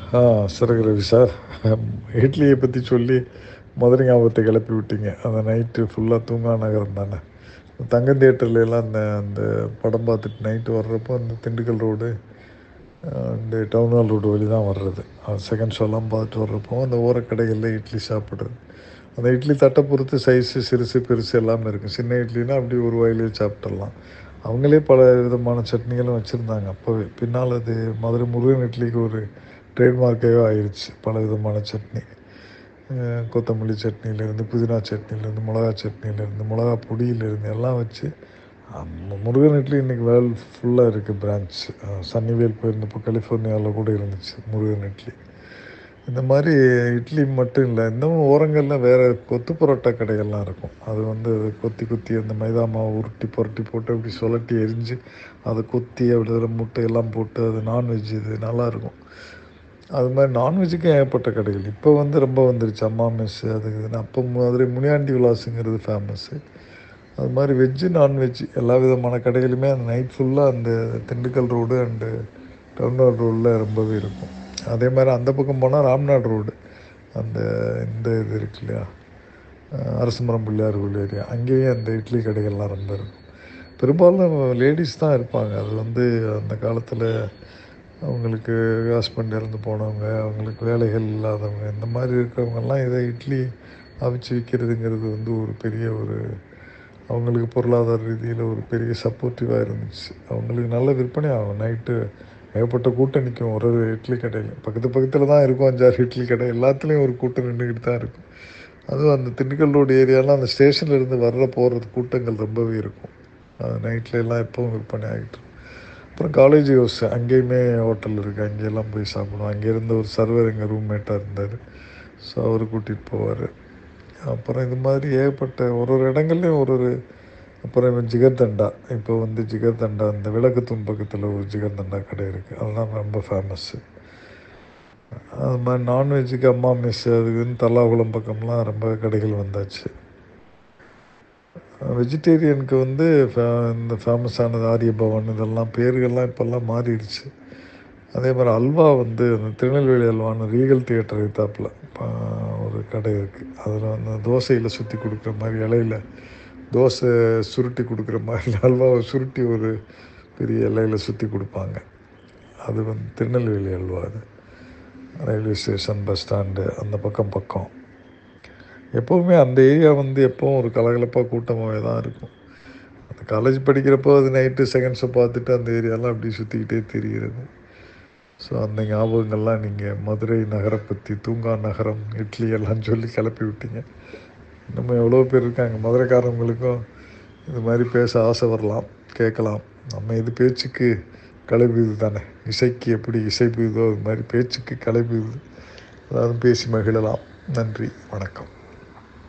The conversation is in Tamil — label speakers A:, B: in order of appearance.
A: ஆ சிறகு ரவி சார் இட்லியை பற்றி சொல்லி மதுரை ஞாபகத்தை கிளப்பி விட்டீங்க அந்த நைட்டு ஃபுல்லாக தூங்கா நகரம் தானே தங்கம் தியேட்டர்ல எல்லாம் அந்த அந்த படம் பார்த்துட்டு நைட்டு வர்றப்போ அந்த திண்டுக்கல் ரோடு இந்த டவுன் ஹால் ரோடு வழி தான் வர்றது செகண்ட் ஷோலாம் பார்த்துட்டு வர்றப்போ அந்த ஓரக்கடைகளில் இட்லி சாப்பிட்றது அந்த இட்லி தட்டை பொறுத்து சைஸு சிறுசு பெருசு எல்லாமே இருக்கும் சின்ன இட்லினா அப்படி ஒரு வாயிலே சாப்பிட்டுடலாம் அவங்களே பல விதமான சட்னிகளும் வச்சுருந்தாங்க அப்போவே பின்னால் அது மதுரை முருகன் இட்லிக்கு ஒரு ட்ரேட்மார்க்காகவே ஆயிடுச்சு பல விதமான சட்னி அஹ் கொத்தமல்லி சட்னியிலேருந்து புதினா சட்னியிலேருந்து மிளகா சட்னியிலேருந்து மிளகா பொடியிலேருந்து எல்லாம் வச்சு அம்ம- முருகன் இட்லி இன்றைக்கி வேல் ஃபுல்லாக இருக்குது பிரான்ச் சன்னிவேல் போயிருந்தப்போ கலிஃபோர்னியாவில் கூட இருந்துச்சு முருகன் இட்லி இந்த மாதிரி இட்லி மட்டும் இல்லை இன்னும் ஓரங்களில் வேறு கொத்து பரோட்டா கடைகள்லாம் இருக்கும் அது வந்து கொத்தி கொத்தி அந்த மைதா மாவு உருட்டி புரட்டி போட்டு அப்படி சுழட்டி எரிஞ்சு அதை கொத்தி அப்படி அதில் முட்டையெல்லாம் போட்டு அது நான்வெஜ் இது நல்லாயிருக்கும் அது மாதிரி நான்வெஜ்ஜுக்கும் ஏகப்பட்ட கடைகள் இப்போ வந்து ரொம்ப வந்துருச்சு அம்மா மெஸ் அது இதுன்னு அப்போ மதுரை முனியாண்டி விலாஸுங்கிறது ஃபேமஸ்ஸு அது மாதிரி வெஜ்ஜு நான்வெஜ் எல்லா விதமான கடைகளுமே அந்த நைட் ஃபுல்லாக அந்த Dindigul road and town hall ரோடில் ரொம்பவே இருக்கும் அதே மாதிரி அந்த பக்கம் போனால் ராம்நாடு ரோடு அந்த இந்த இது இருக்கு இல்லையா அஹ் அரசமரம் பிள்ளையார் கோயில் ஏரியா அங்கேயும் அந்த இட்லி கடைகள்லாம் ரொம்ப இருக்கும் பெரும்பாலும் லேடிஸ் தான் இருப்பாங்க அது வந்து அந்த காலத்தில் அவங்களுக்கு ஹஸ்பண்ட் இறந்து போனவங்க அவங்களுக்கு வேலைகள் இல்லாதவங்க இந்த மாதிரி இருக்கிறவங்கெல்லாம் இதை இட்லி அவிச்சு விற்கிறதுங்கிறது வந்து ஒரு பெரிய ஒரு அவங்களுக்கு பொருளாதார ரீதியில் ஒரு பெரிய சப்போர்ட்டிவாக இருந்துச்சு அவங்களுக்கு நல்ல விற்பனை ஆகும் நைட்டு ஏகப்பட்ட கூட்டம் நிற்கும் ஒரு ஒரு இட்லி கடையில் பக்கத்து பக்கத்தில் தான் இருக்கும் அஞ்சாறு இட்லி கடை எல்லாத்துலேயும் ஒரு கூட்டம் நின்றுக்கிட்டு தான் இருக்கும் அதுவும் அந்த திண்டுக்கல் ரோடு ஏரியாலாம் அந்த ஸ்டேஷன்ல இருந்து வர்ற போகிறது கூட்டங்கள் ரொம்பவே இருக்கும் அது நைட்டில் எல்லாம் எப்பவும் விற்பனை ஆகிட்டு இருக்கும். அப்புறம் காலேஜ் ஹவுஸ் அங்கேயுமே ஹோட்டல் இருக்குது அங்கேயெல்லாம் போய் சாப்பிடுவோம் அங்கே இருந்த ஒரு சர்வர் எங்கள் ரூம்மேட்டாக இருந்தார் ஸோ அவர் கூட்டிகிட்டு போவார் அப்புறம் இது மாதிரி ஏகப்பட்ட ஒரு ஒரு இடங்கள்லையும் ஒரு ஒரு அப்புறம் இவன் ஜிகர்தண்டா இப்போ வந்து ஜிகர்தண்டா இந்த விளக்குத்தூண் பக்கத்தில் ஒரு ஜிகர்தண்டா கடை இருக்குது அதெல்லாம் ரொம்ப ஃபேமஸ்ஸு அது மாதிரி நான்வெஜ்ஜுக்கு அம்மா மெஸ் அதுக்குன்னு தல்லாகுளம் பக்கம்லாம் ரொம்ப கடைகள் வந்தாச்சு வெஜிடேரியனுக்கு வந்து ஃபே- இந்த ஃபேமஸானது ஆரிய பவன் இதெல்லாம் பேர்கள்லாம் இப்போல்லாம் மாறிடுச்சு அதே மாதிரி அல்வா வந்து அந்த திருநெல்வேலி அல்வான்னு ரீகல் தியேட்டர் எத்தாப்பில் ஒரு கடை இருக்குது அதில் வந்து தோசையில் சுற்றி கொடுக்குற மாதிரி இலையில தோசை சுருட்டி கொடுக்குற மாதிரி அல்வாவை சுருட்டி ஒரு பெரிய இலையில சுற்றி கொடுப்பாங்க அது வந்து திருநெல்வேலி அல்வா அது ரயில்வே ஸ்டேஷன் பஸ் ஸ்டாண்டு அந்த பக்கம் பக்கம் எப்போவுமே அந்த ஏரியா வந்து எப்போவும் ஒரு கலகலப்பாக கூட்டமாகவே தான் இருக்கும் அந்த காலேஜ் படிக்கிறப்போ அது நைட்டு செகண்ட்ஸை பார்த்துட்டு அந்த ஏரியாலாம் அப்படி சுற்றிக்கிட்டே தெரிகிறது ஸோ அந்த ஞாபகங்கள்லாம் நீங்கள் மதுரை நகரை பற்றி தூங்கா நகரம் இட்லி எல்லாம் சொல்லி கிளப்பி விட்டீங்க இன்னும் எவ்வளோ பேர் இருக்காங்க மதுரைக்காரவங்களுக்கும் இது மாதிரி பேச ஆசை வரலாம் கேட்கலாம் நம்ம இது பேச்சுக்கு கலைப்புது தானே இசைக்கு எப்படி இசைப்புதோ அது மாதிரி பேச்சுக்கு கலைப்புது அதாவது பேசி மகிழலாம் நன்றி வணக்கம்